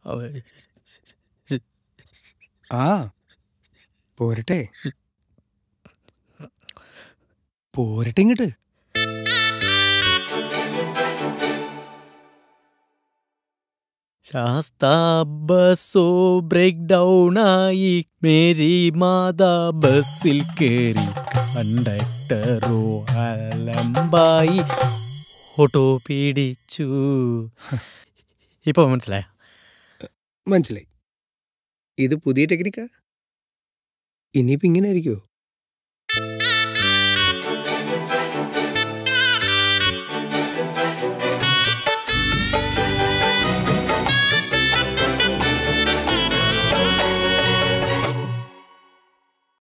ആ പോരട്ടെ പോരട്ടെ ഇങ്ങോട്ട് ശാസ്ത ബസ്സോ ബ്രേക്ക് ഡൗൺ ആയി മേരി മാതാ ബസ്സിൽ കയറി കണ്ടക്ടറോ അലമ്പായി ഓട്ടോ പിടിച്ചു ഇപ്പൊ മനസ്സിലായ മനസ്സിലായി ഇത് പുതിയ ടെക്നിക്കാ ഇനിയിപ്പോ ഇങ്ങനെ ആയിരിക്കുമോ